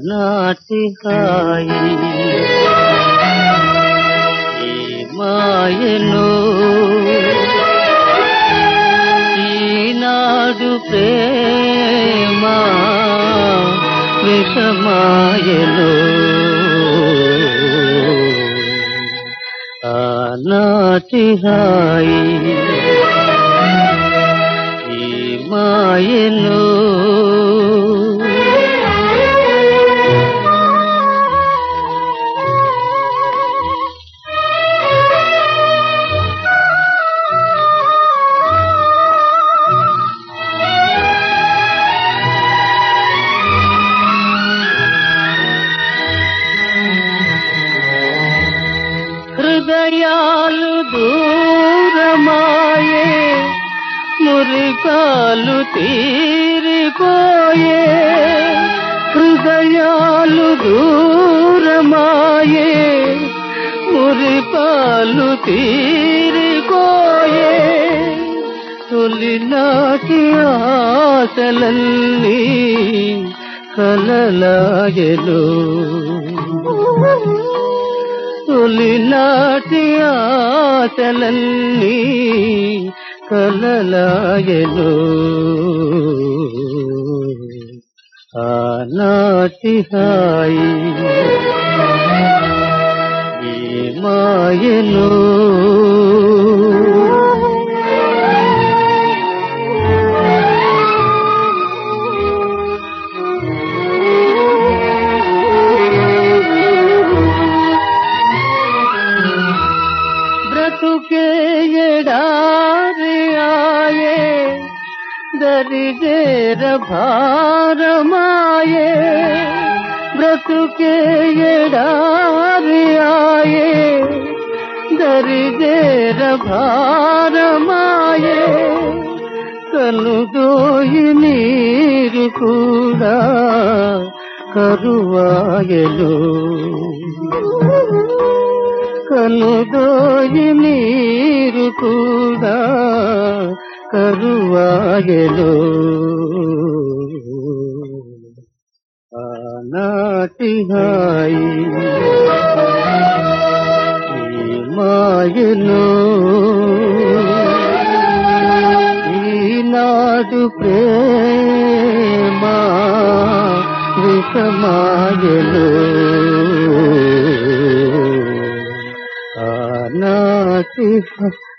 ఆనాటి హాయి ఈ మాయను ఈనాడు ప్రేమ విషమాయను ఆనాటి హాయి ఈ మాయను హృదయాలు దూరమాయే మురికాలు తీరిపోయే హృదయాలు దూరమాయే మురిపాలు తీరిపోయే తొలినాటి ఆశలన్నీ కలలాయలు తొలినాటి ఆశలన్నీ కలలాయలు ఆనాటి హాయి ఈ మాయను బ్రతుకే ఎడారి ఆయే దరిజేర భారమాయే బ్రతుకే ఎడారి ఆయే దరిజేర భారమాయే కనుదోయి నీరు కూడా కరువాయలు కనుదోయి నీరు కూడా కరువాయలు ఆనాటి హాయి ఈ మాయను ఈనాడు ప్రేమ విషమాయలు ఆనాటి హ-